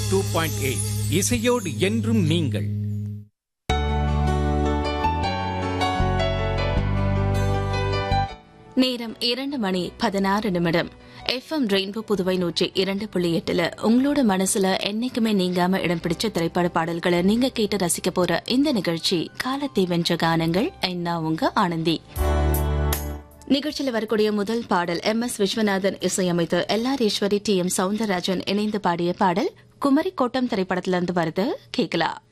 two point eight இசையோடு என்றும் நீங்கள் நேரம் இரண்டு மணி பதினாறு நிமிடம் எஃப்எம் ரெயின்போ புதுவை நூற்றி இரண்டு புள்ளி எட்டுல உங்களோட மனசுல என்னைக்குமே நீங்காம இடம் பிடிச்ச திரைப்பட பாடல்களை நீங்க கேட்டு ரசிக்க போற இந்த நிகழ்ச்சி காலத்தை வென்ற கானங்கள் என்ன உங்க ஆனந்தி நிகழ்ச்சியில் வரக்கூடிய முதல் பாடல் எம் எஸ் விஸ்வநாதன் இசையமைத்து L R Eswari T M Soundararajan இணைந்து பாடிய பாடல் குமரி கோட்டம் திரைப்படத்திலிருந்து வருது கேட்கலாம்